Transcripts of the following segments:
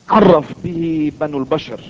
عرف به بنو البشر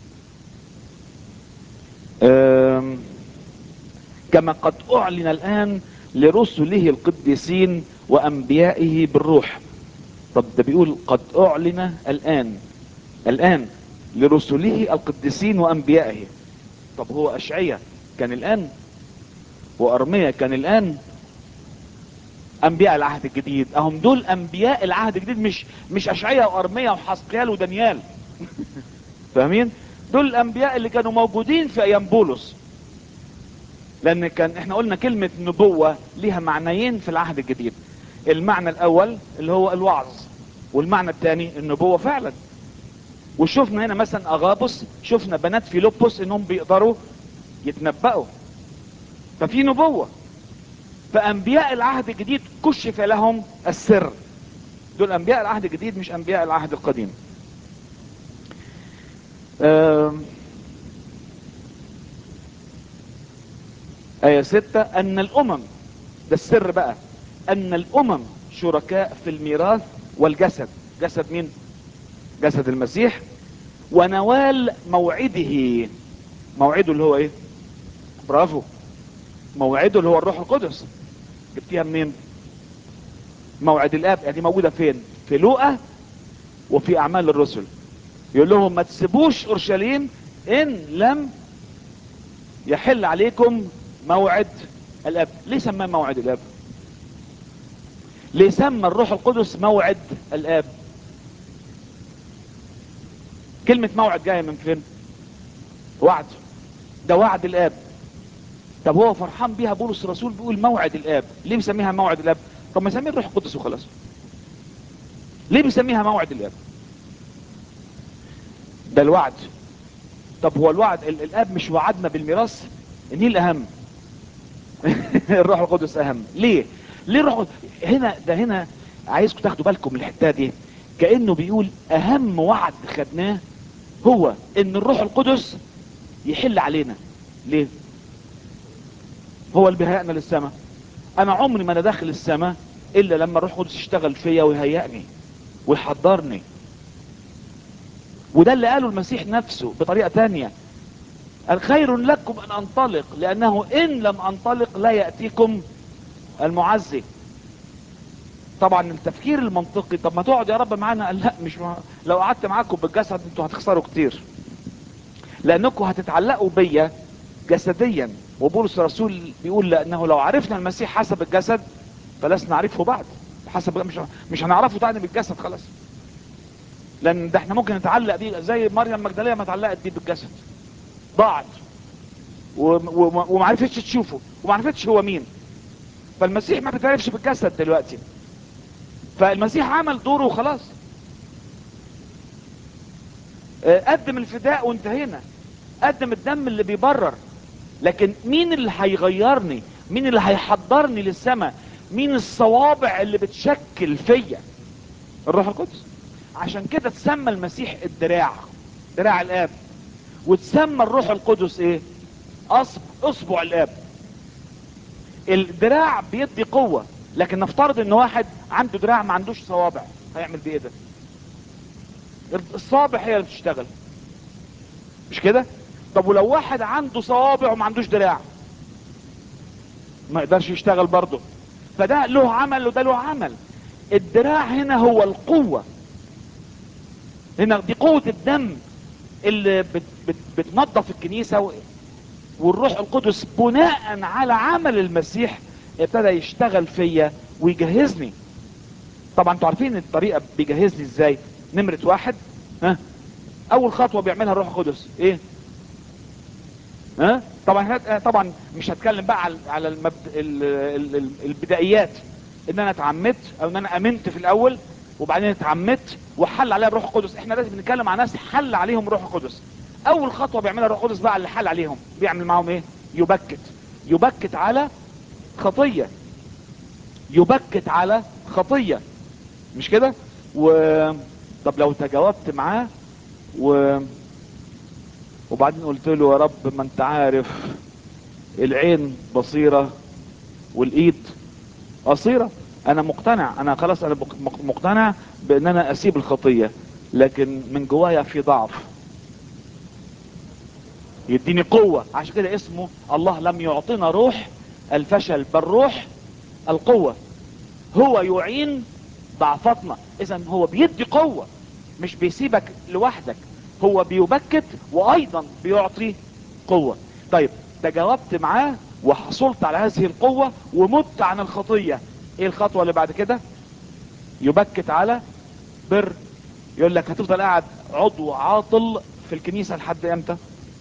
آم، كما قد اعلن الان لرسله القديسين وانبيائه بالروح طب ده بيقول قد اعلن الان الان لرسله القديسين وانبيائه طب هو اشعية كان الان وارمية كان الان انبياء العهد الجديد اهم دول انبياء العهد الجديد مش مش اشعية وارمية وحسقيال ودانيال فاهمين دول الانبياء اللي كانوا موجودين في ايام بولس لان كان احنا قلنا كلمة نبوة ليها معنيين في العهد الجديد المعنى الاول اللي هو الوعظ والمعنى الثاني النبوة فعلا وشفنا هنا مثلا اغابس شفنا بنات فيلبس انهم بيقدروا يتنبأوا ففي نبوة فانبياء العهد الجديد كشف لهم السر دول انبياء العهد الجديد مش انبياء العهد القديم آم، آية ستة أن الأمم ده السر بقى أن الأمم شركاء في الميراث والجسد جسد مين؟ جسد المسيح ونوال موعده موعده اللي هو ايه؟ برافو موعده اللي هو الروح القدس جبتيها منين؟ موعد الاب يعني موجودة فين؟ في لوقا وفي أعمال الرسل يقول لهم ما تسيبوش أورشليم إن لم يحل عليكم موعد الاب ليه سماه موعد الاب ليه سمى الروح القدس موعد الاب كلمة موعد جاية من فين وعد ده وعد الاب طب هو فرحان بيها بولس الرسول بيقول موعد الاب ليه بيسميها موعد الاب طب ما يسميه الروح القدس وخلاص ليه بيسميها موعد الاب ده الوعد طب هو الوعد ال- الاب مش وعدنا بالميراث مين الاهم الروح القدس اهم ليه ليه الروح القدس هنا ده هنا عايزكم تاخدوا بالكم من الحته دي كانه بيقول اهم وعد خدناه هو ان الروح القدس يحل علينا ليه هو اللي بيهيئنا للسماء انا عمري ما انا داخل السماء الا لما الروح القدس يشتغل فيا ويهيئني ويحضرني وده اللي قاله المسيح نفسه بطريقه تانية قال خير لكم ان انطلق لانه ان لم انطلق لا ياتيكم المعزي طبعا التفكير المنطقي طب ما تقعد يا رب معانا قال لا مش مع... لو قعدت معاكم بالجسد انتوا هتخسروا كتير لانكم هتتعلقوا بيا جسديا وبولس الرسول بيقول لانه لو عرفنا المسيح حسب الجسد فلسنا نعرفه بعد حسب مش مش هنعرفه تاني بالجسد خلاص لان ده احنا ممكن نتعلق بيه زي مريم مجدليه ما اتعلقت بيه بالجسد ضاعت وم- وم- وما عرفتش تشوفه وما عرفتش هو مين فالمسيح ما بيتعرفش بالجسد دلوقتي فالمسيح عمل دوره وخلاص آه، قدم الفداء وانتهينا قدم الدم اللي بيبرر لكن مين اللي هيغيرني مين اللي هيحضرني للسماء مين الصوابع اللي بتشكل فيا الروح القدس عشان كده تسمى المسيح الدراع دراع الاب وتسمى الروح القدس ايه أصب... اصبع الاب الدراع بيدي قوة لكن نفترض ان واحد عنده دراع ما عندوش صوابع هيعمل بيه ايه ده الصابع هي اللي بتشتغل مش كده طب ولو واحد عنده صوابع وما عندوش دراع ما يقدرش يشتغل برضه فده له عمل وده له عمل الدراع هنا هو القوة هنا دي قوة الدم اللي بت بت بتنظف الكنيسة و- والروح القدس بناء على عمل المسيح ابتدى يشتغل فيا ويجهزني طبعا انتوا عارفين الطريقة بيجهزني ازاي نمرة واحد ها اول خطوة بيعملها الروح القدس ايه ها طبعا هت- طبعا مش هتكلم بقى على على المبد... ال... ال... ال- البدايات ان انا اتعمدت او ان انا امنت في الاول وبعدين اتعمدت وحل عليها الروح القدس احنا لازم بنتكلم عن ناس حل عليهم الروح القدس اول خطوه بيعملها الروح القدس بقى اللي حل عليهم بيعمل معاهم ايه يبكت يبكت على خطيه يبكت على خطيه مش كده و طب لو تجاوبت معاه و وبعدين قلت له يا رب ما انت عارف العين بصيرة والايد قصيرة انا مقتنع انا خلاص انا مق- مقتنع بان انا اسيب الخطية لكن من جوايا في ضعف يديني قوة عشان كده اسمه الله لم يعطينا روح الفشل بل روح القوة هو يعين ضعفتنا اذا هو بيدي قوة مش بيسيبك لوحدك هو بيبكت وايضا بيعطي قوة طيب تجاوبت معاه وحصلت على هذه القوة ومت عن الخطية ايه الخطوة اللي بعد كده يبكت على بر يقول لك هتفضل قاعد عضو عاطل في الكنيسة لحد امتى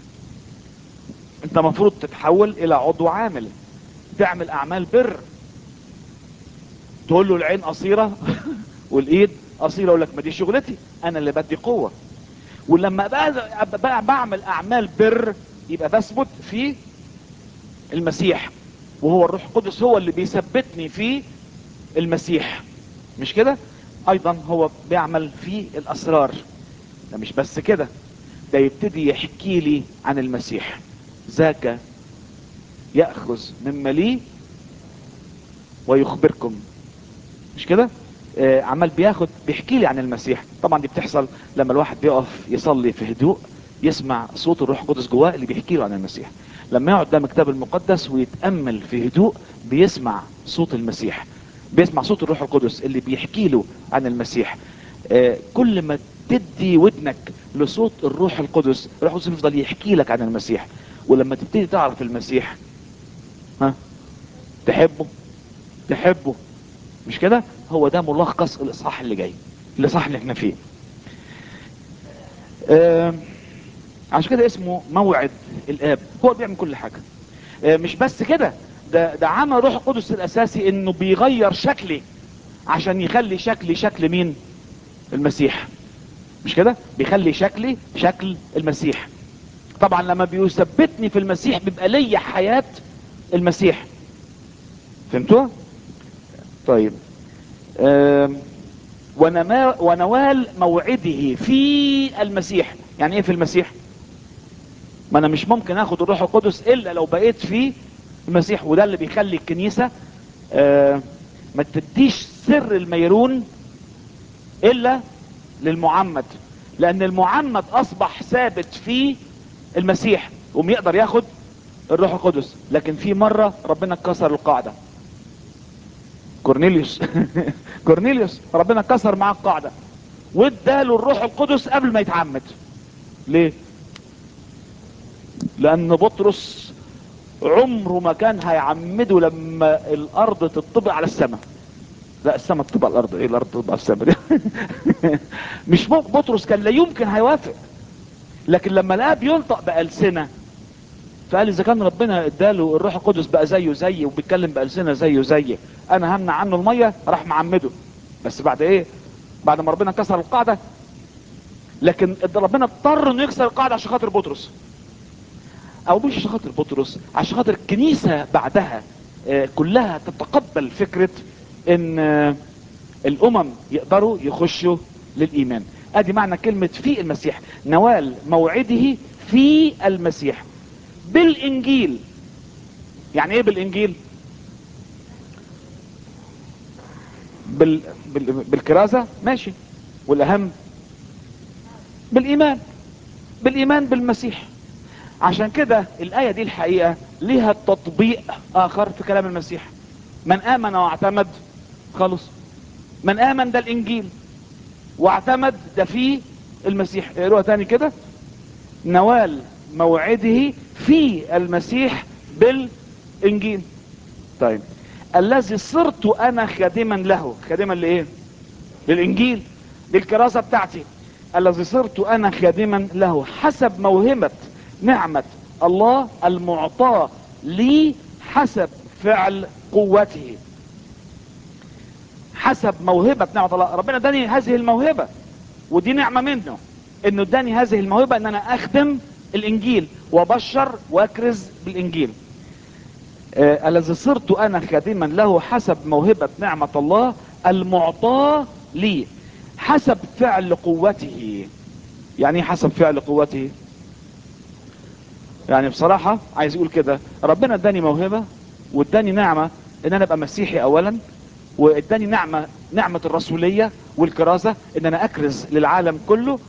انت مفروض تتحول الى عضو عامل تعمل اعمال بر تقول له العين قصيرة والايد قصيرة اقول لك ما دي شغلتي انا اللي بدي قوة ولما بقى, بقى بعمل اعمال بر يبقى بثبت في المسيح وهو الروح القدس هو اللي بيثبتني في المسيح مش كده ايضا هو بيعمل في الاسرار ده مش بس كده ده يبتدي يحكي لي عن المسيح ذاك يأخذ مما لي ويخبركم مش كده آه عمال بياخد بيحكي لي عن المسيح طبعا دي بتحصل لما الواحد بيقف يصلي في هدوء يسمع صوت الروح القدس جواه اللي بيحكي له عن المسيح لما يقعد قدام الكتاب المقدس ويتامل في هدوء بيسمع صوت المسيح بيسمع صوت الروح القدس اللي بيحكي له عن المسيح آه كل ما تدي ودنك لصوت الروح القدس الروح القدس يفضل يحكي لك عن المسيح ولما تبتدي تعرف المسيح ها تحبه تحبه مش كده هو ده ملخص الاصحاح اللي جاي الاصحاح اللي احنا فيه آه عشان كده اسمه موعد الاب هو بيعمل كل حاجة آه مش بس كده ده ده عمل روح القدس الاساسي انه بيغير شكلي عشان يخلي شكلي شكل مين المسيح مش كده بيخلي شكلي شكل المسيح طبعا لما بيثبتني في المسيح بيبقى ليا حياة المسيح فهمتوا طيب ونما ونوال موعده في المسيح يعني ايه في المسيح ما انا مش ممكن اخد الروح القدس الا لو بقيت في المسيح وده اللي بيخلي الكنيسة آه ما تديش سر الميرون الا للمعمد لان المعمد اصبح ثابت في المسيح وم يقدر ياخد الروح القدس لكن في مرة ربنا كسر القاعدة كورنيليوس كورنيليوس ربنا كسر معاه القاعدة واداله الروح القدس قبل ما يتعمد ليه لان بطرس عمره ما كان هيعمده لما الارض تطبق على السماء لا السماء تطبق على الارض ايه الارض تطبق على السماء مش ممكن بطرس كان لا يمكن هيوافق لكن لما لقاه بينطق بألسنة فقال اذا كان ربنا اداله الروح القدس بقى زيه زيي وبيتكلم بألسنة زيه زيي انا همنع عنه المية راح معمده بس بعد ايه بعد ما ربنا كسر القاعدة لكن ربنا اضطر انه يكسر القاعدة عشان خاطر بطرس او مش عشان خاطر بطرس عشان خاطر الكنيسة بعدها آه كلها تتقبل فكرة ان آه الامم يقدروا يخشوا للايمان ادي معنى كلمة في المسيح نوال موعده في المسيح بالانجيل يعني ايه بالانجيل بال... بال... بالكرازة ماشي والاهم بالايمان بالايمان بالمسيح عشان كده الاية دي الحقيقة ليها تطبيق اخر في كلام المسيح من امن واعتمد خلص من امن ده الانجيل واعتمد ده في المسيح اقروها تاني كده نوال موعده في المسيح بالانجيل طيب الذي صرت انا خادما له خادما لايه للانجيل للكراسة بتاعتي الذي صرت انا خادما له حسب موهبة نعمة الله المعطاة لي حسب فعل قوته حسب موهبة نعمة الله ربنا اداني هذه الموهبة ودي نعمة منه انه اداني هذه الموهبة ان انا اخدم الانجيل وبشر واكرز بالانجيل آه الذي صرت انا خادما له حسب موهبة نعمة الله المعطاة لي حسب فعل قوته يعني ايه حسب فعل قوته يعني بصراحة عايز يقول كده ربنا اداني موهبة واداني نعمة ان انا ابقى مسيحي اولا واداني نعمة نعمة الرسولية والكرازة ان انا اكرز للعالم كله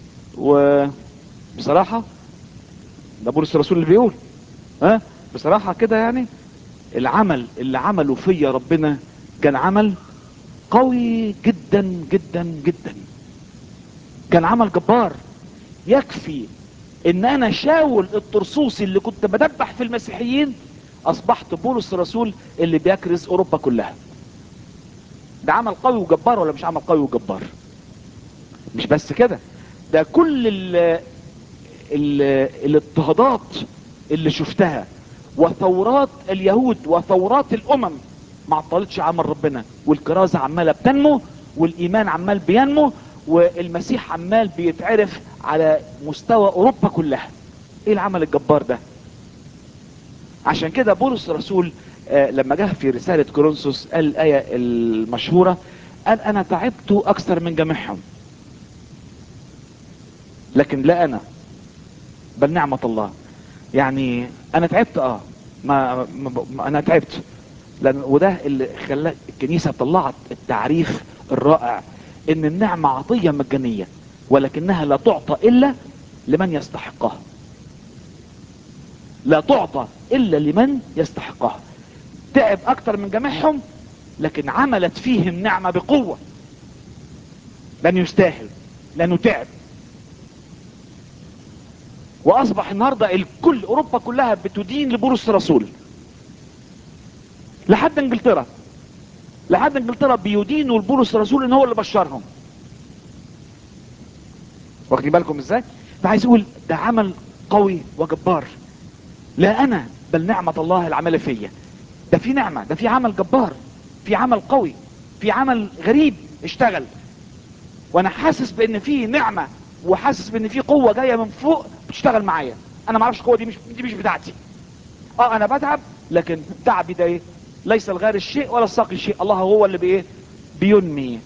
وبصراحة ده بولس الرسول اللي بيقول ها بصراحة كده يعني العمل اللي عمله فيا ربنا كان عمل قوي جدا جدا جدا كان عمل جبار يكفي ان انا شاول الطرسوسي اللي كنت بدبح في المسيحيين اصبحت بولس الرسول اللي بيكرز اوروبا كلها ده عمل قوي وجبار ولا مش عمل قوي وجبار مش بس كده ده كل ال ال الاضطهادات اللي شفتها وثورات اليهود وثورات الامم ما عطلتش عمل ربنا والكرازة عمالة بتنمو والايمان عمال بينمو والمسيح عمال بيتعرف على مستوى اوروبا كلها ايه العمل الجبار ده عشان كده بولس الرسول آه لما جه في رسالة كورنثوس قال الآية المشهورة قال أنا تعبت أكثر من جميعهم لكن لا أنا بل نعمة الله يعني أنا تعبت أه ما, ما, ما أنا تعبت لأن وده اللي خلى الكنيسة طلعت التعريف الرائع إن النعمة عطية مجانية ولكنها لا تعطى إلا لمن يستحقها لا تعطى الا لمن يستحقها تعب اكتر من جميعهم لكن عملت فيهم نعمة بقوة لن يستاهل لانه تعب واصبح النهاردة الكل اوروبا كلها بتدين لبولس الرسول لحد انجلترا لحد انجلترا بيدينوا لبولس الرسول ان هو اللي بشرهم واخدين بالكم ازاي فعايز اقول ده عمل قوي وجبار لا انا بل نعمة الله العمل فيا ده في نعمة ده في عمل جبار في عمل قوي في عمل غريب اشتغل وانا حاسس بان في نعمة وحاسس بان في قوة جاية من فوق بتشتغل معايا انا ما اعرفش القوة دي مش دي مش بتاعتي اه انا بتعب لكن تعبي ده ايه ليس الغير الشيء ولا الساقي الشيء الله هو اللي بايه بينمي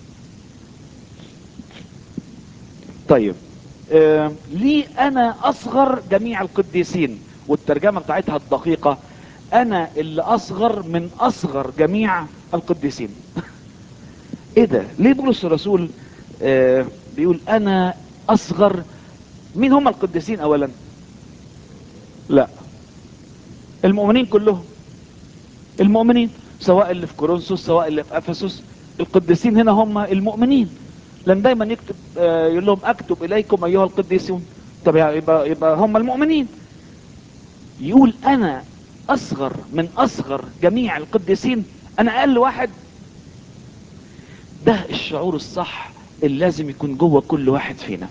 طيب آه لي انا اصغر جميع القديسين والترجمة بتاعتها الدقيقة انا اللي اصغر من اصغر جميع القديسين ايه ده ليه بولس الرسول آه بيقول انا اصغر مين هم القديسين اولا لا المؤمنين كلهم المؤمنين سواء اللي في كورنثوس سواء اللي في افسس القديسين هنا هم المؤمنين لان دايما يكتب آه يقول لهم اكتب اليكم ايها القديسون طب يبقى يبقى هم المؤمنين يقول انا اصغر من اصغر جميع القديسين انا اقل واحد ده الشعور الصح اللي لازم يكون جوه كل واحد فينا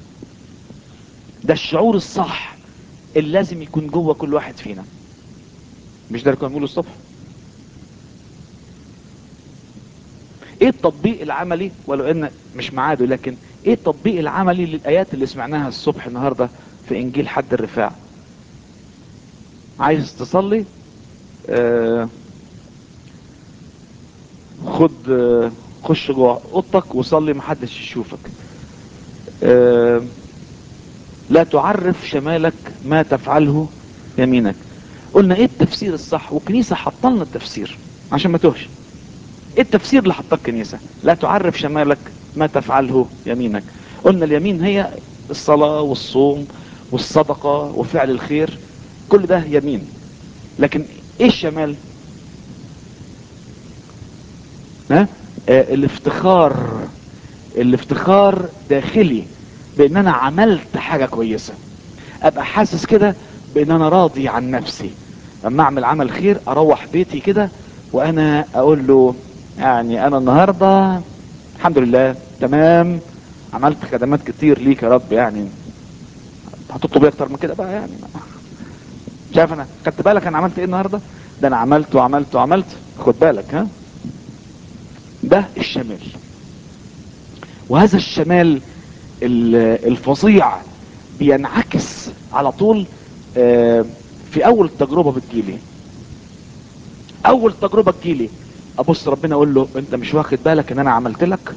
ده الشعور الصح اللي لازم يكون جوه كل واحد فينا مش ده اللي كنا بنقوله الصبح ايه التطبيق العملي ولو ان مش معاده لكن ايه التطبيق العملي للايات اللي سمعناها الصبح النهارده في انجيل حد الرفاع عايز تصلي آه خد آه خش جوه اوضتك وصلي محدش يشوفك آه لا تعرف شمالك ما تفعله يمينك قلنا ايه التفسير الصح والكنيسة حطلنا التفسير عشان ما تهش ايه التفسير اللي حطاه الكنيسة لا تعرف شمالك ما تفعله يمينك قلنا اليمين هي الصلاة والصوم والصدقة وفعل الخير كل ده يمين لكن ايه الشمال ها آه الافتخار الافتخار داخلي بان انا عملت حاجة كويسة ابقى حاسس كده بان انا راضي عن نفسي لما اعمل عمل خير اروح بيتي كده وانا اقول له يعني انا النهاردة الحمد لله تمام عملت خدمات كتير ليك يا رب يعني هتطلب اكتر من كده بقى يعني شايف انا خدت بالك انا عملت ايه النهارده ده انا عملت وعملت وعملت خد بالك ها ده الشمال وهذا الشمال الفظيع بينعكس على طول في اول تجربة بتجيلي اول تجربة تجيلي ابص ربنا اقول له انت مش واخد بالك ان انا عملت لك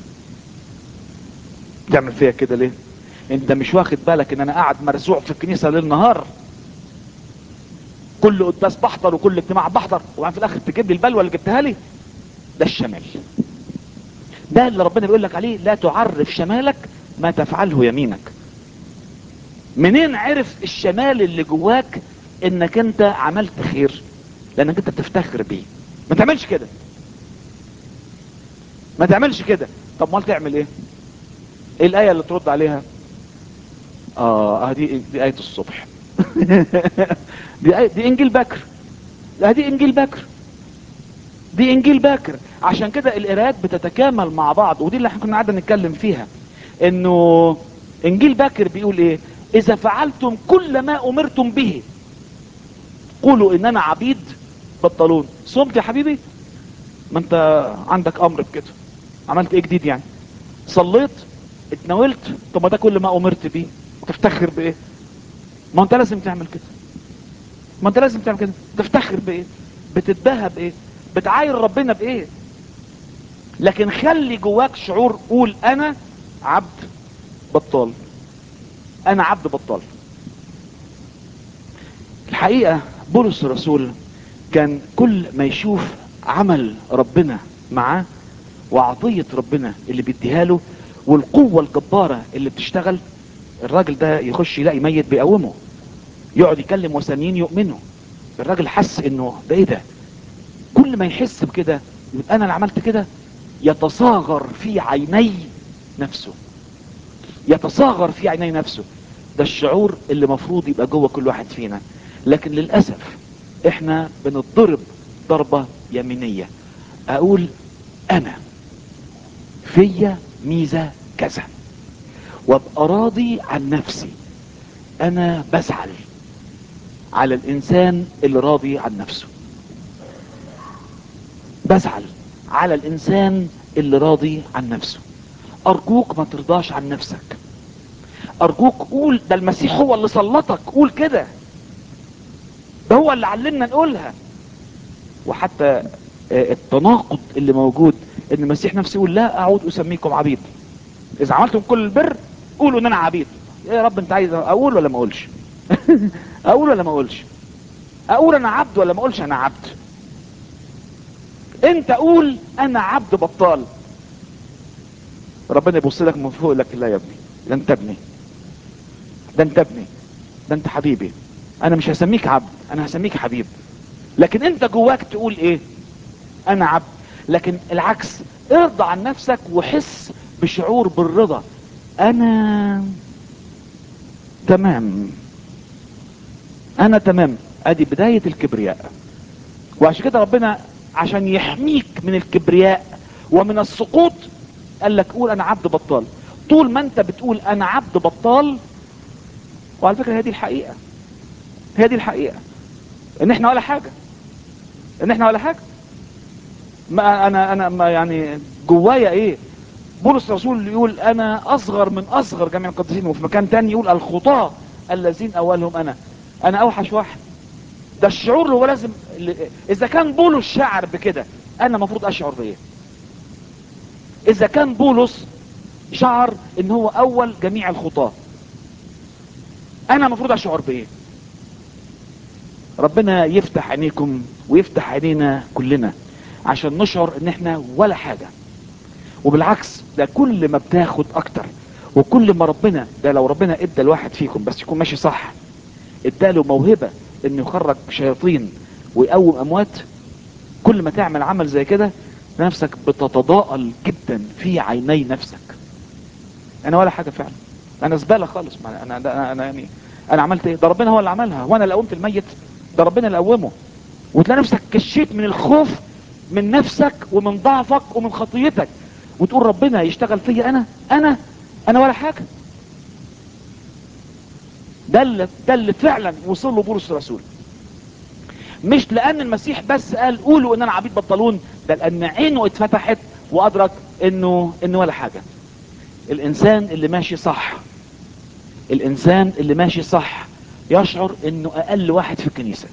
تعمل فيها كده ليه انت مش واخد بالك ان انا قاعد مرزوع في الكنيسة ليل نهار كل قداس بحضر وكل اجتماع بحضر وبعدين في الاخر تجيب لي البلوه اللي جبتها لي ده الشمال ده اللي ربنا بيقول لك عليه لا تعرف شمالك ما تفعله يمينك منين عرف الشمال اللي جواك انك انت عملت خير لانك انت بتفتخر بيه ما تعملش كده ما تعملش كده طب امال تعمل ايه ايه الايه اللي ترد عليها اه دي دي ايه الصبح دي آية دي انجيل بكر لا دي انجيل بكر دي انجيل باكر عشان كده القراءات بتتكامل مع بعض ودي اللي احنا كنا قاعدين نتكلم فيها انه انجيل باكر بيقول ايه اذا فعلتم كل ما امرتم به قولوا اننا عبيد بطلون صمت يا حبيبي ما انت عندك امر بكده عملت ايه جديد يعني صليت اتناولت طب ما ده كل ما امرت بيه تفتخر بايه ما انت لازم تعمل كده ما انت لازم تعمل كده تفتخر بايه بتتباهى بايه بتعاير ربنا بايه لكن خلي جواك شعور قول انا عبد بطال انا عبد بطال الحقيقة بولس الرسول كان كل ما يشوف عمل ربنا معاه وعطية ربنا اللي بيديها له والقوة الجبارة اللي بتشتغل الراجل ده يخش يلاقي ميت بيقومه يقعد يكلم وثنيين يؤمنوا الراجل حس انه ده ايه ده كل ما يحس بكده يبقى انا اللي عملت كده يتصاغر في عيني نفسه يتصاغر في عيني نفسه ده الشعور اللي مفروض يبقى جوه كل واحد فينا لكن للأسف احنا بنضرب ضربة يمينية اقول انا فيا ميزة كذا وابقى راضي عن نفسي انا بزعل على الانسان اللي راضي عن نفسه بزعل على الانسان اللي راضي عن نفسه ارجوك ما ترضاش عن نفسك ارجوك قول ده المسيح هو اللي سلطك قول كده ده هو اللي علمنا نقولها وحتى التناقض اللي موجود ان المسيح نفسه يقول لا اعود اسميكم عبيد اذا عملتم كل البر قولوا ان انا عبيد يا رب انت عايز اقول ولا ما اقولش اقول ولا ما اقولش اقول انا عبد ولا ما اقولش انا عبد انت قول انا عبد بطال ربنا يبص لك من فوق لك لا يا ابني ده انت ابني ده انت ابني ده انت حبيبي انا مش هسميك عبد انا هسميك حبيب لكن انت جواك تقول ايه انا عبد لكن العكس ارضى عن نفسك وحس بشعور بالرضا انا تمام انا تمام ادي بداية الكبرياء وعشان كده ربنا عشان يحميك من الكبرياء ومن السقوط قال لك قول انا عبد بطال طول ما انت بتقول انا عبد بطال وعلى فكرة هي دي الحقيقة هي دي الحقيقة ان احنا ولا حاجة ان احنا ولا حاجة ما انا انا ما يعني جوايا ايه بولس الرسول يقول انا اصغر من اصغر جميع القديسين وفي مكان تاني يقول الخطاة الذين اولهم انا انا اوحش واحد ده الشعور اللي هو لازم اذا كان بولس شعر بكده انا المفروض اشعر بايه اذا كان بولس شعر ان هو اول جميع الخطاة انا المفروض اشعر بايه ربنا يفتح عينيكم ويفتح عينينا كلنا عشان نشعر ان احنا ولا حاجة وبالعكس ده كل ما بتاخد اكتر وكل ما ربنا ده لو ربنا ادى الواحد فيكم بس يكون ماشي صح اداله موهبة انه يخرج شياطين ويقوم اموات كل ما تعمل عمل زي كده نفسك بتتضاءل جدا في عيني نفسك انا ولا حاجة فعلا انا زبالة خالص انا انا انا يعني انا عملت ايه ده ربنا هو اللي عملها وانا اللي قومت الميت ده ربنا اللي قومه وتلاقي نفسك كشيت من الخوف من نفسك ومن ضعفك ومن خطيتك وتقول ربنا يشتغل فيا انا انا انا ولا حاجة ده اللي, ده اللي فعلا وصل له بولس الرسول مش لان المسيح بس قال قولوا ان انا عبيد بطلون ده لان عينه اتفتحت وادرك انه انه ولا حاجة الانسان اللي ماشي صح الانسان اللي ماشي صح يشعر انه اقل واحد في الكنيسة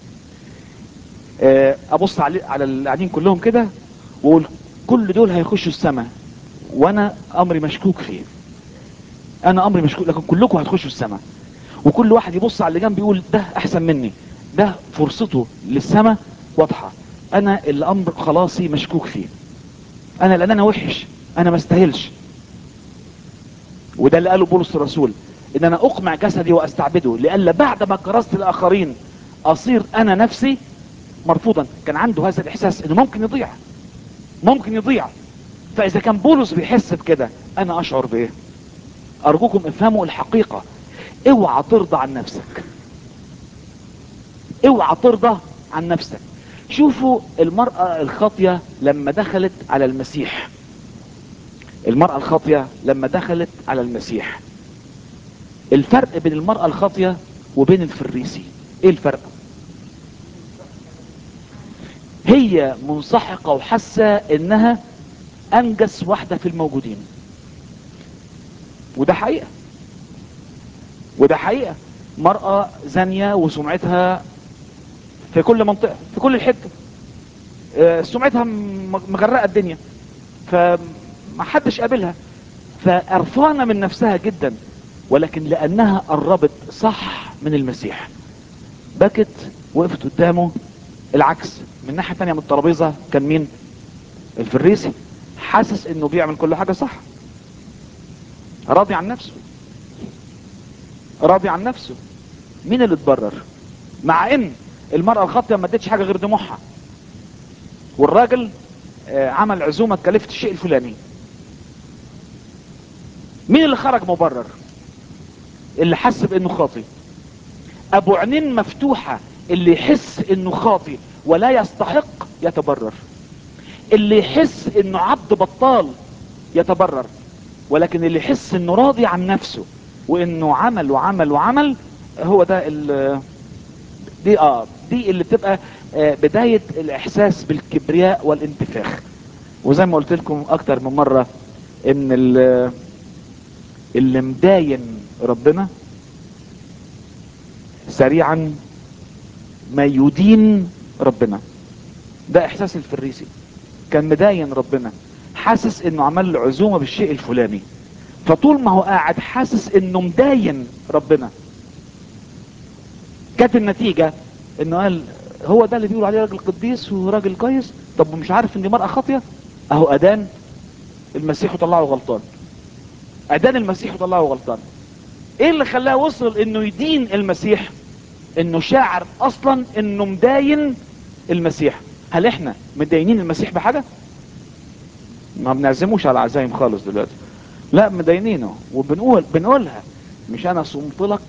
ابص على على اللي قاعدين كلهم كده واقول كل دول هيخشوا السماء وانا امري مشكوك فيه انا امري مشكوك لكن كلكم هتخشوا السماء وكل واحد يبص على اللي جنبه يقول ده احسن مني ده فرصته للسماء واضحة انا الامر خلاصي مشكوك فيه انا لان انا وحش انا ما استاهلش وده اللي قاله بولس الرسول ان انا اقمع جسدي واستعبده لئلا بعد ما كرست الاخرين اصير انا نفسي مرفوضا كان عنده هذا الاحساس انه ممكن يضيع ممكن يضيع فاذا كان بولس بيحس بكده انا اشعر بايه ارجوكم افهموا الحقيقة اوعى ترضى عن نفسك اوعى ترضى عن نفسك شوفوا المرأة الخاطية لما دخلت على المسيح المرأة الخاطية لما دخلت على المسيح الفرق بين المرأة الخاطية وبين الفريسي ايه الفرق هي منسحقة وحاسة انها انجس واحدة في الموجودين وده حقيقة وده حقيقة مرأة زانية وسمعتها في كل منطقة في كل الحتة آه، سمعتها م- مغرقة الدنيا فما حدش قابلها فقرفانة من نفسها جدا ولكن لانها قربت صح من المسيح بكت وقفت قدامه العكس من ناحية تانية من الترابيزة كان مين الفريسي حاسس انه بيعمل كل حاجة صح راضي عن نفسه راضي عن نفسه مين اللي اتبرر مع ان المرأة الخاطئة ما ادتش حاجة غير دموعها والراجل آه، عمل عزومة تكلفة الشيء الفلاني مين اللي خرج مبرر اللي حس بانه خاطي ابو عينين مفتوحة اللي يحس انه خاطي ولا يستحق يتبرر اللي يحس انه عبد بطال يتبرر ولكن اللي يحس انه راضي عن نفسه وانه عمل وعمل وعمل هو ده ال- دي اه دي اللي بتبقى آه، بداية الاحساس بالكبرياء والانتفاخ وزي ما قلت لكم اكتر من مرة ان ال- اللي مداين ربنا سريعا ما يدين ربنا ده احساس الفريسي كان مداين ربنا حاسس انه عمل له عزومه بالشيء الفلاني فطول ما هو قاعد حاسس انه مداين ربنا كانت النتيجه انه قال هو ده اللي بيقولوا عليه راجل قديس وراجل كويس طب مش عارف ان دي مرأة خاطية اهو ادان المسيح وطلعه غلطان ادان المسيح وطلعه غلطان ايه اللي خلاه وصل انه يدين المسيح انه شاعر اصلا انه مداين المسيح هل احنا مداينين المسيح بحاجة ما بنعزموش على عزايم خالص دلوقتي لا مداينينه وبنقول بنقولها مش انا صمت لك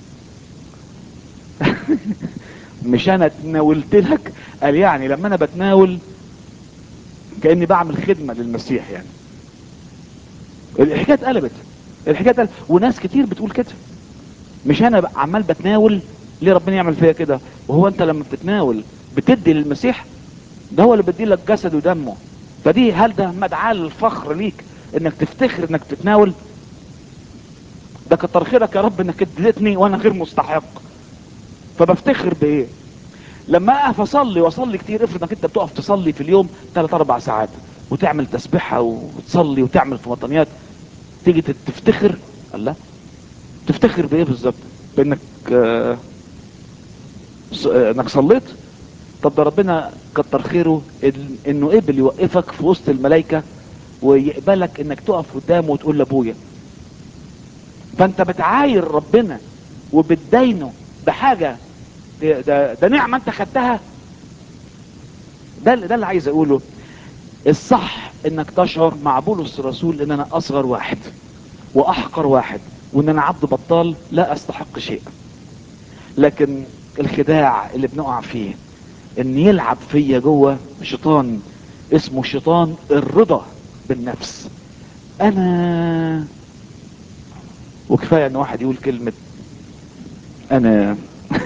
مش انا تناولت لك قال يعني لما انا بتناول كاني بعمل خدمه للمسيح يعني الحكايه اتقلبت الحكايه اتقلبت وناس كتير بتقول كده مش انا ب- عمال بتناول ليه ربنا يعمل فيا كده وهو انت لما بتتناول بتدي للمسيح ده هو اللي بيدي لك جسد ودمه فدي هل ده مدعاة للفخر ليك انك تفتخر انك تتناول ده كتر خيرك يا رب انك اديتني وانا غير مستحق فبفتخر بايه لما اقف اصلي واصلي كتير افرض انك انت بتقف تصلي في اليوم 3 4 ساعات وتعمل تسبيحه وتصلي وتعمل في مطنيات تيجي تت- تفتخر الله تفتخر بايه بالظبط بانك آه، ص- آه، انك صليت طب ده ربنا كتر خيره إن- انه قبل يوقفك في وسط الملائكه ويقبلك انك تقف قدامه وتقول لابويا فانت بتعاير ربنا وبتدينه بحاجه ده, ده, ده نعمه انت خدتها ده اللي- ده اللي عايز اقوله الصح انك تشعر مع بولس الرسول ان انا اصغر واحد واحقر واحد وان انا عبد بطال لا استحق شيء لكن الخداع اللي بنقع فيه ان يلعب فيا جوه شيطان اسمه شيطان الرضا بالنفس انا وكفايه ان واحد يقول كلمه انا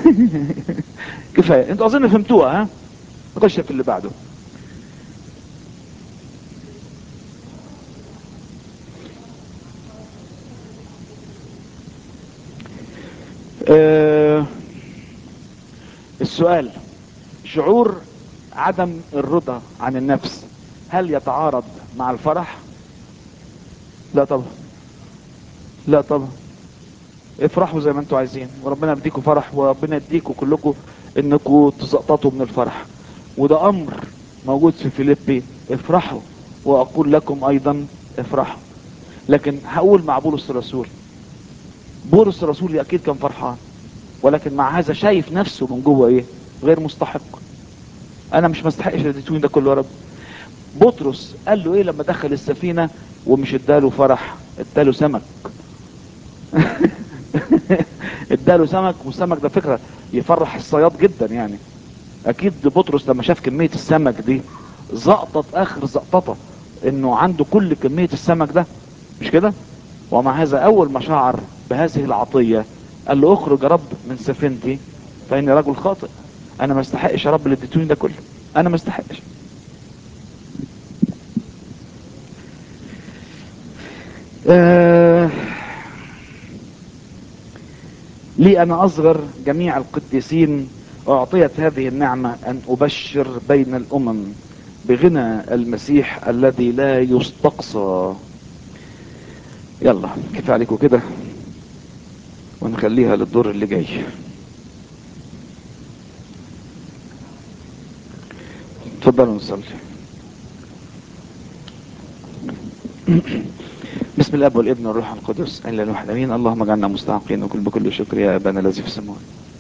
كفايه انتوا اظن فهمتوها ها نخش في اللي بعده آه، السؤال شعور عدم الرضا عن النفس هل يتعارض مع الفرح لا طبعا لا طبعا افرحوا زي ما انتوا عايزين وربنا يديكم فرح وربنا يديكم كلكم انكم تسقطوا من الفرح وده امر موجود في فيليبي افرحوا واقول لكم ايضا افرحوا لكن هقول مع بولس الرسول بولس الرسول اكيد كان فرحان ولكن مع هذا شايف نفسه من جوه ايه غير مستحق انا مش مستحقش التتوين ده كله يا رب بطرس قال له ايه لما دخل السفينة ومش اداله فرح اداله سمك اداله سمك والسمك ده فكرة يفرح الصياد جدا يعني اكيد بطرس لما شاف كمية السمك دي زقطت اخر زقططة انه عنده كل كمية السمك ده مش كده ومع هذا اول ما شعر بهذه العطية قال له اخرج يا رب من سفينتي فاني رجل خاطئ انا ما استحقش يا رب اللي اديتوني ده كله انا ما استحقش آه لي انا اصغر جميع القديسين اعطيت هذه النعمة ان ابشر بين الامم بغنى المسيح الذي لا يستقصى يلا كفايه عليكم كده ونخليها للدور اللي جاي اتفضلوا نصلي بسم الاب والابن والروح القدس الا الواحد امين اللهم اجعلنا مستحقين وكل بكل شكر يا ابانا الذي في السماوات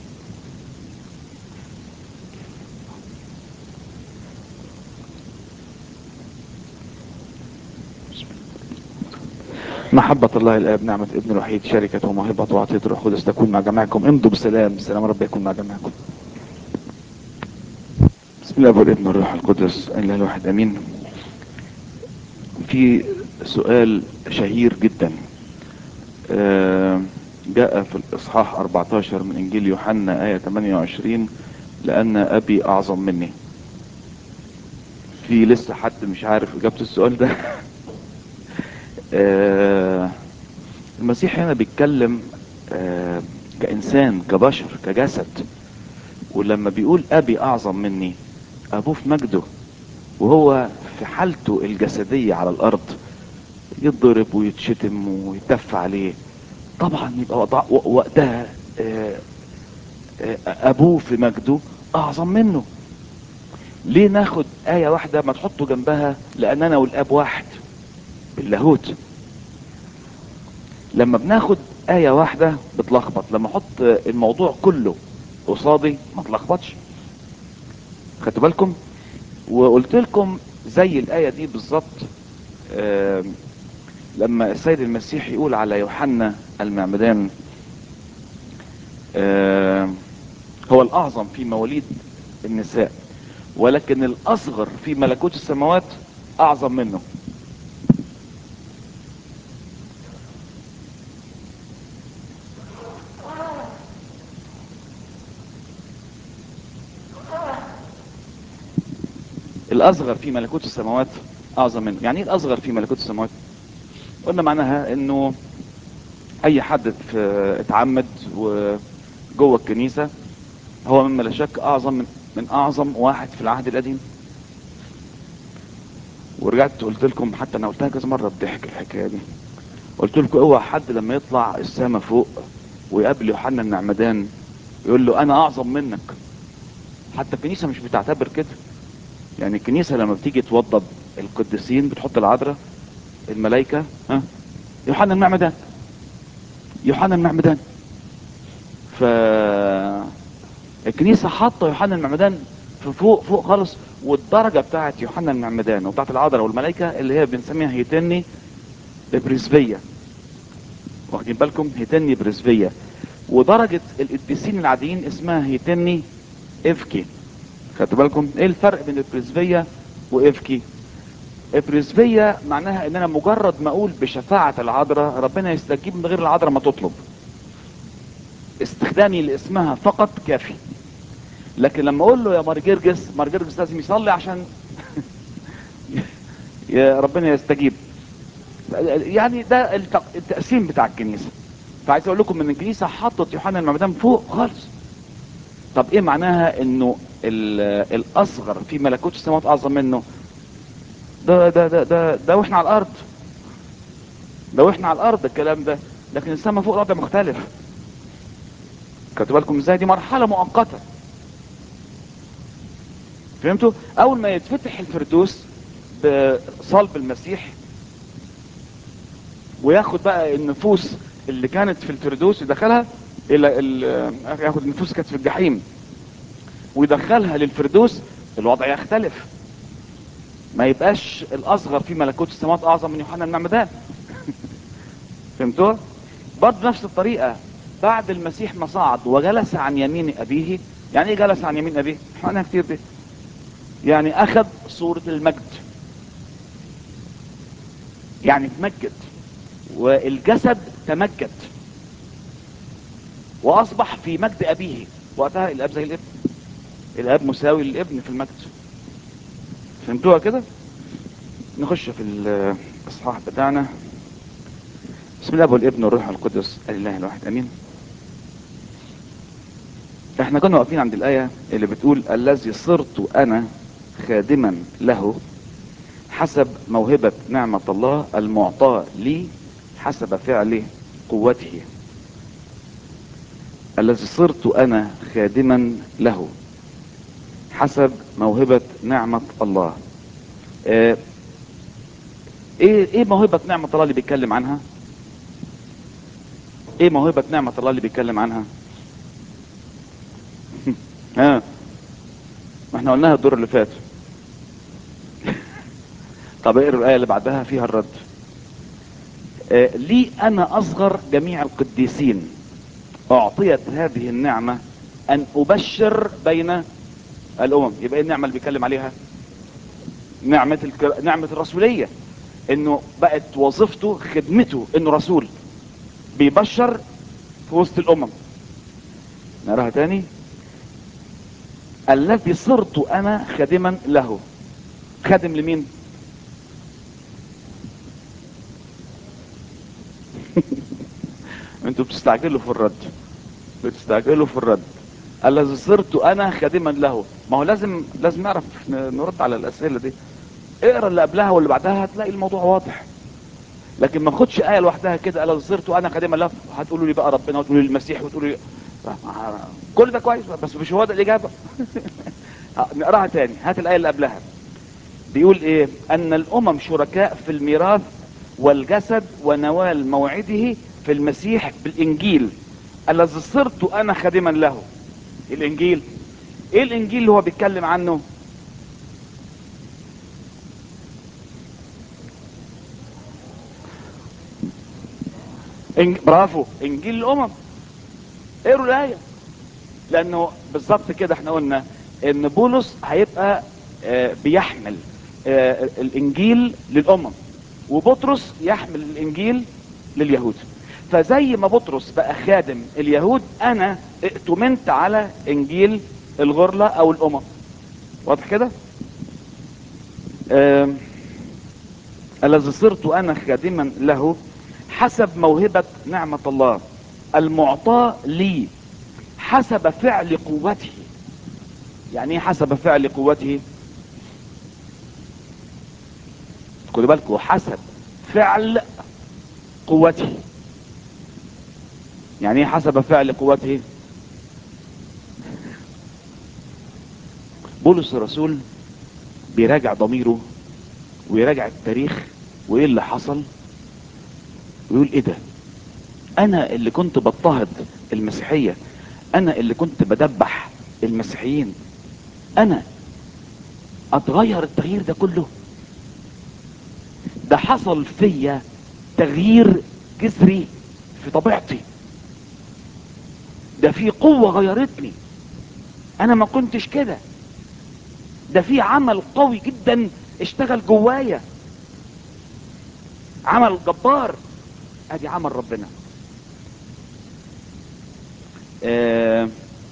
محبة الله الآب نعمة ابن الوحيد شركة وموهبة وعطية الروح القدس تكون مع جميعكم امضوا بسلام سلام رب يكون مع جميعكم بسم الله والابن والروح القدس الا الواحد امين في سؤال شهير جدا آه، جاء في الاصحاح 14 من انجيل يوحنا ايه 28 لان ابي اعظم مني في لسه حد مش عارف اجابه السؤال ده آه، المسيح هنا بيتكلم آه، كانسان كبشر كجسد ولما بيقول ابي اعظم مني ابوه في مجده وهو في حالته الجسدية على الارض يتضرب ويتشتم ويتف عليه طبعا يبقى وضع- وقتها آه، آه، ابوه في مجده اعظم منه ليه ناخد آية واحدة ما تحطوا جنبها لأننا والآب واحد باللاهوت لما بناخد آية واحدة بتلخبط لما احط الموضوع كله قصادي ما تلخبطش خدتوا بالكم وقلت لكم زي الآية دي بالظبط آم، لما السيد المسيح يقول على يوحنا المعمدان آم، هو الأعظم في مواليد النساء ولكن الأصغر في ملكوت السماوات أعظم منه الأصغر في ملكوت السماوات أعظم منه يعني إيه الأصغر في ملكوت السماوات قلنا معناها إنه أي حد في اتعمد وجوه الكنيسة هو مما لا شك أعظم من, من أعظم واحد في العهد القديم ورجعت قلت لكم حتى أنا قلتها كذا مرة بضحك الحكاية دي قلت لكم اوعى حد لما يطلع السما فوق ويقابل يوحنا النعمدان يقول له أنا أعظم منك حتى الكنيسة مش بتعتبر كده يعني الكنيسة لما بتيجي توضب القديسين بتحط العذراء الملائكة ها يوحنا المعمدان يوحنا المعمدان ف الكنيسة حاطة يوحنا المعمدان في فوق فوق خالص والدرجة بتاعت يوحنا المعمدان وبتاعت العذراء والملائكة اللي هي بنسميها هيتني بريسبية واخدين بالكم هيتني بريسبية ودرجة القديسين العاديين اسمها هيتني افكي خدتوا بالكم ايه الفرق بين البريسبية وافكي البريسبية معناها ان انا مجرد ما اقول بشفاعة العذراء ربنا يستجيب من غير العذراء ما تطلب استخدامي لاسمها فقط كافي لكن لما اقول له يا مارجرجس مارجرجس لازم يصلي عشان يا ربنا يستجيب يعني ده التق- التقسيم بتاع الكنيسة فعايز اقول لكم ان الكنيسة حطت يوحنا المعمدان فوق خالص طب ايه معناها انه ال- الاصغر في ملكوت السماوات اعظم منه ده ده ده ده, ده واحنا على الارض ده واحنا على الارض الكلام ده لكن السماء فوق الارض مختلف خدتوا بالكم ازاي دي مرحله مؤقته فهمتوا اول ما يتفتح الفردوس بصلب المسيح وياخد بقى النفوس اللي كانت في الفردوس يدخلها الى ال- ياخد النفوس اللي كانت في الجحيم ويدخلها للفردوس الوضع يختلف ما يبقاش الاصغر في ملكوت السماوات اعظم من يوحنا المعمدان فهمتوا برضه نفس الطريقه بعد المسيح ما صعد وجلس عن يمين ابيه يعني ايه جلس عن يمين ابيه احنا كتير دي يعني اخذ صورة المجد يعني تمجد والجسد تمجد واصبح في مجد ابيه وقتها الاب زي الابن الاب مساوي للابن في المجد فهمتوها كده نخش في الاصحاح بتاعنا بسم الله والابن والروح القدس الاله الواحد امين احنا كنا واقفين عند الايه اللي بتقول الذي صرت انا خادما له حسب موهبة نعمة الله المعطاة لي حسب فعل قوته الذي صرت انا خادما له حسب موهبة نعمة الله آه، ايه ايه موهبة نعمة الله اللي بيتكلم عنها ايه موهبة نعمة الله اللي بيتكلم عنها ها ما احنا قلناها الدور اللي فات طب اقرا الايه اللي بعدها فيها الرد آه، لي انا اصغر جميع القديسين اعطيت هذه النعمه ان ابشر بين الامم يبقى ايه النعمه اللي بيتكلم عليها نعمه الك... نعمه الرسوليه انه بقت وظيفته خدمته انه رسول بيبشر في وسط الامم نراها تاني الذي صرت انا خادما له خادم لمين انتوا بتستعجلوا في الرد بتستعجلوا في الرد الذي صرت انا خادما له ما هو لازم لازم نعرف ن- نرد على الاسئله دي اقرا اللي قبلها واللي بعدها هتلاقي الموضوع واضح لكن ما خدش ايه لوحدها كده الذي صرت انا خادما له هتقولوا لي بقى ربنا وتقولوا لي المسيح وتقولوا لي كل ده كويس بس مش هو ده الاجابه نقراها تاني هات الايه اللي قبلها بيقول ايه ان الامم شركاء في الميراث والجسد ونوال موعده في المسيح بالانجيل الذي صرت انا خادما له الانجيل ايه الانجيل اللي هو بيتكلم عنه إنج... برافو انجيل الامم اقروا الايه لانه بالظبط كده احنا قلنا ان بولس هيبقى آه، بيحمل آه، الانجيل للامم وبطرس يحمل الانجيل لليهود فزي ما بطرس بقى خادم اليهود انا ائتمنت على انجيل الغرلة او الامم واضح كده آم، الذي صرت انا خادما له حسب موهبة نعمة الله المعطاة لي حسب فعل قوته يعني ايه حسب فعل قوته خدوا بالكم حسب فعل قوته يعني ايه حسب فعل قوته بولس الرسول بيراجع ضميره ويراجع التاريخ وايه اللي حصل ويقول ايه ده انا اللي كنت بضطهد المسيحية انا اللي كنت بدبح المسيحيين انا اتغير التغيير ده كله ده حصل فيا تغيير جذري في طبيعتي ده في قوة غيرتني انا ما كنتش كده ده في عمل قوي جدا اشتغل جوايا عمل جبار ادي عمل ربنا آه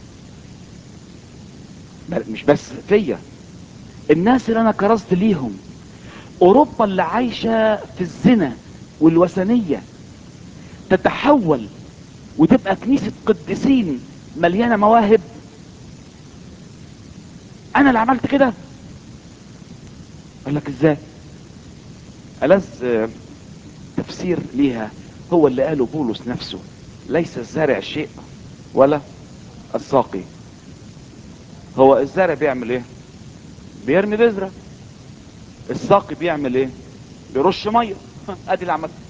بل- مش بس فيا الناس اللي انا كرزت ليهم اوروبا اللي عايشة في الزنا والوثنية تتحول وتبقى كنيسة قديسين مليانة مواهب انا اللي عملت كده قال لك ازاي ألذ آه، تفسير ليها هو اللي قاله بولس نفسه ليس الزارع شيء ولا الساقي هو الزارع بيعمل ايه بيرمي بذرة الساقي بيعمل ايه بيرش ميه ادي اللي عملته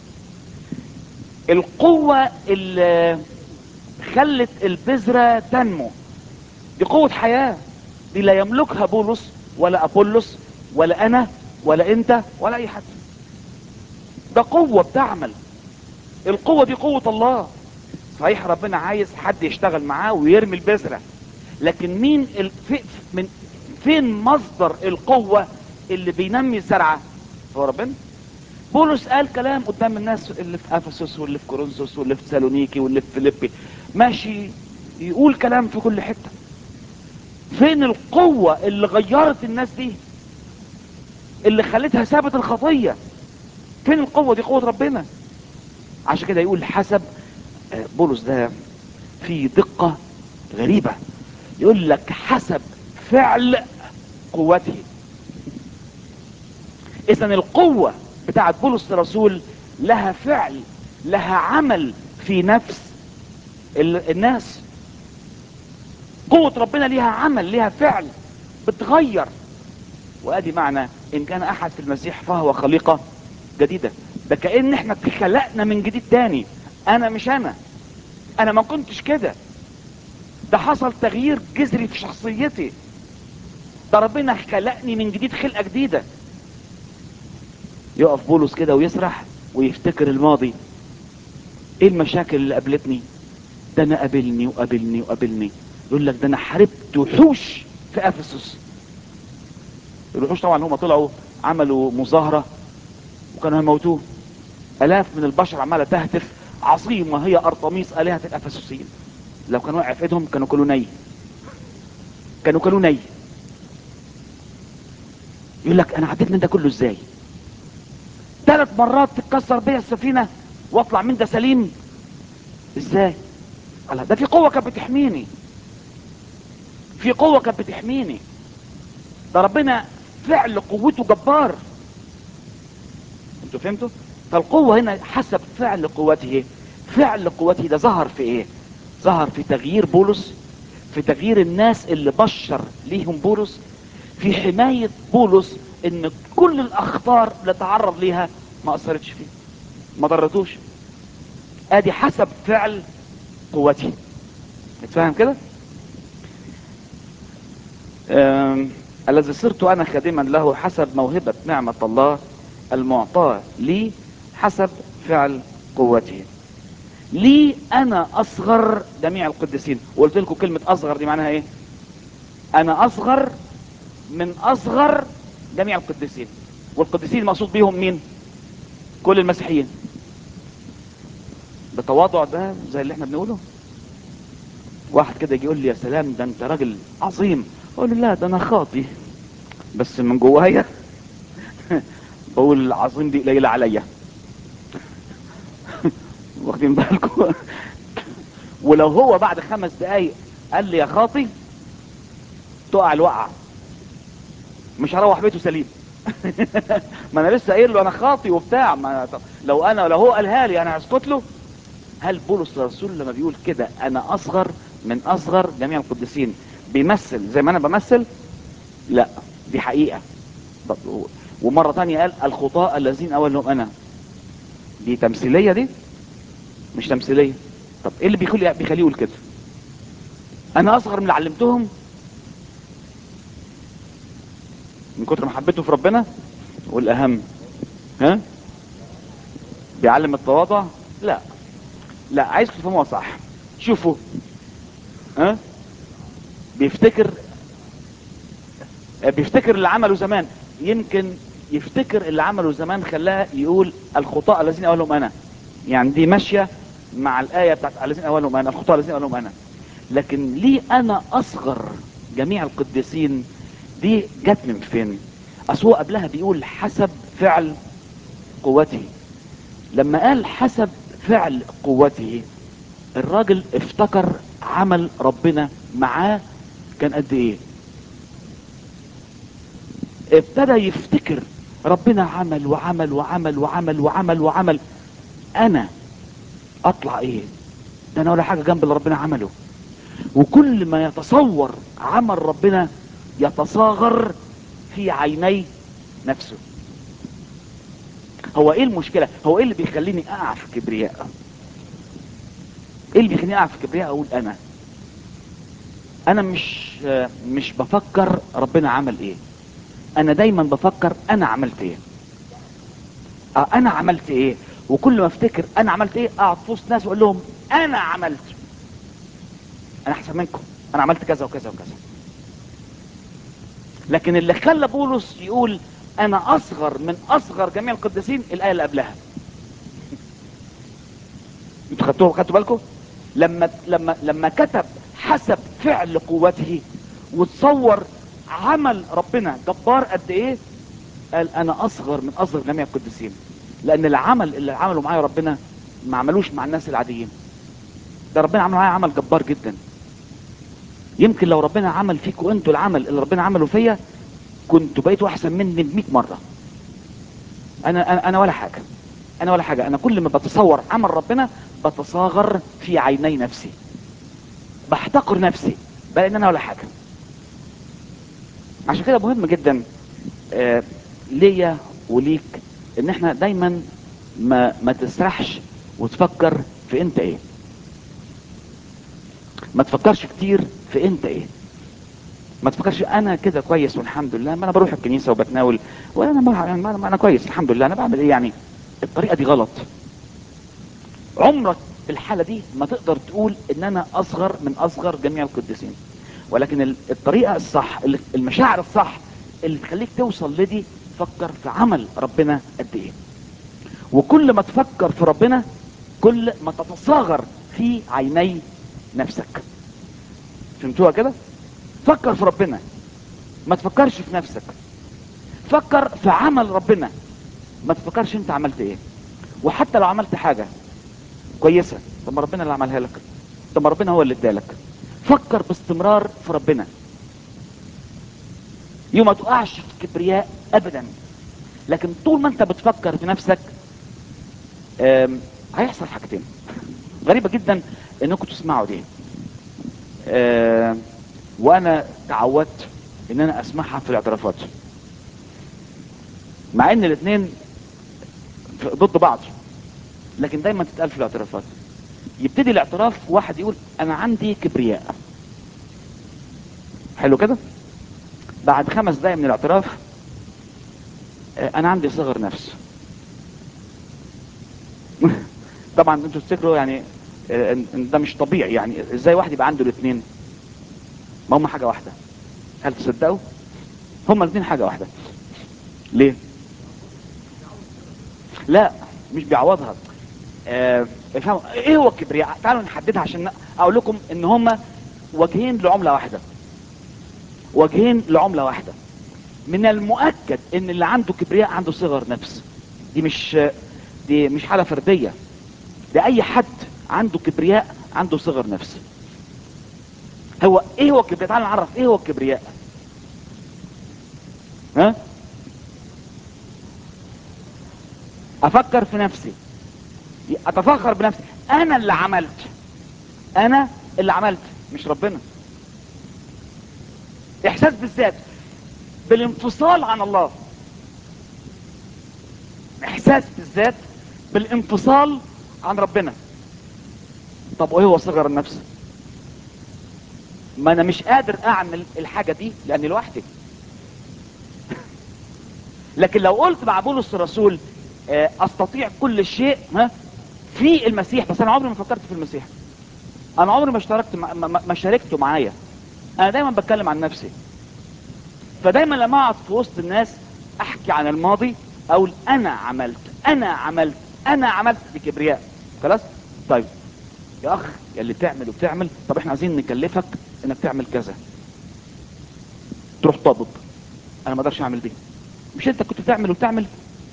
القوة اللي خلت البذرة تنمو دي قوة حياة دي لا يملكها بولس ولا ابولس ولا انا ولا انت ولا اي حد ده قوة بتعمل القوة دي قوة الله صحيح ربنا عايز حد يشتغل معاه ويرمي البذرة لكن مين ال... في... من فين مصدر القوة اللي بينمي الزرعة هو ربنا بولس قال كلام قدام الناس اللي في افسس واللي في كورنثوس واللي في سالونيكي واللي في فيليبي ماشي يقول كلام في كل حتة فين القوة اللي غيرت الناس دي اللي خلتها سابت الخطية فين القوة دي قوة ربنا عشان كده يقول حسب آه، بولس ده في دقة غريبة يقول لك حسب فعل قوته اذا القوة بتاعت بولس الرسول لها فعل لها عمل في نفس ال- الناس قوة ربنا ليها عمل ليها فعل بتغير وادي معنى ان كان احد في المسيح فهو خليقة جديدة ده كأن احنا اتخلقنا من جديد تاني انا مش انا انا ما كنتش كده ده حصل تغيير جذري في شخصيتي ده ربنا خلقني من جديد خلقة جديدة يقف بولس كده ويسرح ويفتكر الماضي ايه المشاكل اللي قابلتني ده انا قابلني وقابلني وقابلني يقول لك ده انا حاربت وحوش في افسس الوحوش طبعا هم طلعوا عملوا مظاهرة وكانوا هيموتوه الاف من البشر عمالة تهتف عظيمة هي ارطميس الهة الافسسيين لو كان واقع في ايدهم كانوا كلوا ني كانوا كلوا ني يقول لك انا عديت من ده كله ازاي ثلاث مرات تتكسر بيا السفينة واطلع من ده سليم ازاي الله ده في قوة كانت بتحميني في قوة كانت بتحميني ده ربنا فعل قوته جبار انتوا فهمتوا فالقوة هنا حسب فعل قوته فعل قوته ده ظهر في ايه ظهر في تغيير بولس في تغيير الناس اللي بشر ليهم بولس في حماية بولس ان كل الاخطار اللي تعرض ليها ما اثرتش فيه ما ضرتوش ادي حسب فعل قوتي اتفهم كده أم، الذي صرت انا خادما له حسب موهبة نعمة الله المعطاة لي حسب فعل قوته لي انا اصغر جميع القديسين وقلت لكم كلمة اصغر دي معناها ايه انا اصغر من اصغر جميع القديسين والقديسين المقصود بيهم مين كل المسيحيين بتواضع ده زي اللي احنا بنقوله واحد كده يجي يقول لي يا سلام ده انت راجل عظيم اقول له لا ده انا خاطي بس من جوايا بقول العظيم دي قليله عليا واخدين بالكم ولو هو بعد خمس دقايق قال لي يا خاطي تقع الوقعه مش هروح بيته سليم ما انا لسه قايل له انا خاطي وبتاع ما طب لو انا لو هو قالها لي انا هسكت له هل بولس الرسول لما بيقول كده انا اصغر من اصغر جميع القديسين بيمثل زي ما انا بمثل لا دي حقيقة طب و- ومرة تانية قال الخطاء الذين اولهم انا دي تمثيلية دي مش تمثيلية طب ايه اللي بيخلي بيخليه يقول كده انا اصغر من اللي علمتهم من كتر محبته في ربنا والاهم ها بيعلم التواضع لا لا عايز تفهموها صح شوفوا ها بيفتكر بيفتكر اللي عمله زمان يمكن يفتكر اللي عمله زمان خلاه يقول الخطاء الذين اولهم انا يعني دي ماشيه مع الايه بتاعت الذين اولهم انا الخطاء الذين اولهم انا لكن ليه انا اصغر جميع القديسين دي جت من فين اصل هو قبلها بيقول حسب فعل قوته لما قال حسب فعل قوته الراجل افتكر عمل ربنا معاه كان قد ايه ابتدى يفتكر ربنا عمل وعمل وعمل وعمل وعمل وعمل انا اطلع ايه ده انا ولا حاجه جنب اللي ربنا عمله وكل ما يتصور عمل ربنا يتصاغر في عيني نفسه هو ايه المشكلة هو ايه اللي بيخليني اقع في كبرياء ايه اللي بيخليني اقع في كبرياء اقول انا انا مش مش بفكر ربنا عمل ايه انا دايما بفكر انا عملت ايه اه انا عملت ايه وكل ما افتكر انا عملت ايه اقعد في وسط ناس واقول لهم انا عملت انا احسن منكم انا عملت كذا وكذا وكذا لكن اللي خلى بولس يقول انا اصغر من اصغر جميع القديسين الايه اللي قبلها انتوا خدتوها خدتوا بالكم لما لما لما كتب حسب فعل قوته وتصور عمل ربنا جبار قد ايه قال انا اصغر من اصغر جميع القديسين لان العمل اللي عمله معايا ربنا ما عملوش مع الناس العاديين ده ربنا عمل معايا عمل جبار جدا يمكن لو ربنا عمل فيكم انتوا العمل اللي ربنا عمله فيا كنتوا بقيتوا احسن مني ب 100 مره انا انا انا ولا حاجه انا ولا حاجه انا كل ما بتصور عمل ربنا بتصاغر في عيني نفسي بحتقر نفسي بل ان انا ولا حاجه عشان كده مهم جدا آه ليا وليك ان احنا دايما ما ما تسرحش وتفكر في انت ايه ما تفكرش كتير في انت ايه ما تفكرش انا كده كويس والحمد لله ما انا بروح الكنيسه وبتناول وانا ما ما انا كويس الحمد لله انا بعمل ايه يعني الطريقه دي غلط عمرك في الحاله دي ما تقدر تقول ان انا اصغر من اصغر جميع القديسين ولكن الطريقه الصح المشاعر الصح اللي تخليك توصل لدي فكر في عمل ربنا قد ايه وكل ما تفكر في ربنا كل ما تتصاغر في عيني نفسك فهمتوها كده فكر في ربنا ما تفكرش في نفسك فكر في عمل ربنا ما تفكرش انت عملت ايه وحتى لو عملت حاجة كويسة طب ما ربنا اللي عملها لك طب ما ربنا هو اللي ادالك فكر باستمرار في ربنا يوم ما تقعش في كبرياء ابدا لكن طول ما انت بتفكر في نفسك هيحصل حاجتين غريبة جدا انكم تسمعوا دي وانا تعودت ان انا اسمعها في الاعترافات مع ان الاثنين ضد بعض لكن دايما تتقال في الاعترافات يبتدي الاعتراف واحد يقول انا عندي كبرياء حلو كده بعد خمس دقايق من الاعتراف انا عندي صغر نفس طبعا انتوا تفتكروا يعني ده مش طبيعي يعني ازاي واحد يبقى عنده الاثنين ما هم حاجة واحدة هل تصدقوا هم الاثنين حاجة واحدة ليه لا مش بيعوضها آه ايه هو الكبرياء تعالوا نحددها عشان اقول لكم ان هم وجهين لعملة واحدة وجهين لعملة واحدة من المؤكد ان اللي عنده كبرياء عنده صغر نفس دي مش دي مش حالة فردية ده اي حد عنده كبرياء عنده صغر نفس هو ايه هو الكبرياء تعال نعرف ايه هو الكبرياء ها افكر في نفسي اتفخر بنفسي انا اللي عملت انا اللي عملت مش ربنا احساس بالذات بالانفصال عن الله احساس بالذات بالانفصال عن ربنا طب وايه هو صغر النفس ما انا مش قادر اعمل الحاجة دي لاني لوحدي لكن لو قلت مع بولس الرسول استطيع كل شيء ها في المسيح بس انا عمري ما فكرت في المسيح انا عمري ما اشتركت ما, ما, ما شاركته معايا انا دايما بتكلم عن نفسي فدايما لما اقعد في وسط الناس احكي عن الماضي اقول انا عملت انا عملت انا عملت بكبرياء خلاص طيب يا اخ يا اللي تعمل وبتعمل طب احنا عايزين نكلفك انك تعمل كذا تروح طابب انا ما اقدرش اعمل دي مش انت كنت بتعمل وبتعمل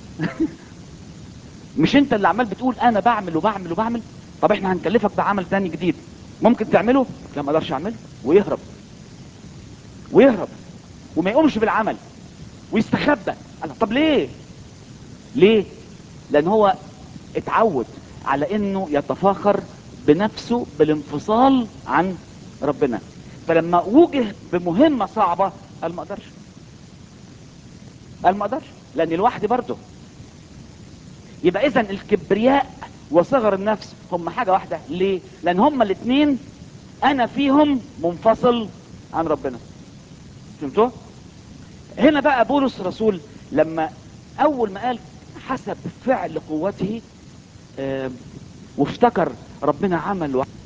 مش انت اللي عمال بتقول انا بعمل وبعمل وبعمل طب احنا هنكلفك بعمل تاني جديد ممكن تعمله لا ما اقدرش اعمله ويهرب ويهرب وما يقومش بالعمل ويستخبى أنا طب ليه ليه لان هو اتعود على انه يتفاخر بنفسه بالانفصال عن ربنا فلما وجه بمهمة صعبة قال ما اقدرش قال ما اقدرش لاني لوحدي برضه يبقى اذا الكبرياء وصغر النفس هم حاجه واحده ليه لان هم الاثنين انا فيهم منفصل عن ربنا فهمتوا هنا بقى بولس رسول لما اول ما قال حسب فعل قوته آه، وافتكر ربنا عمل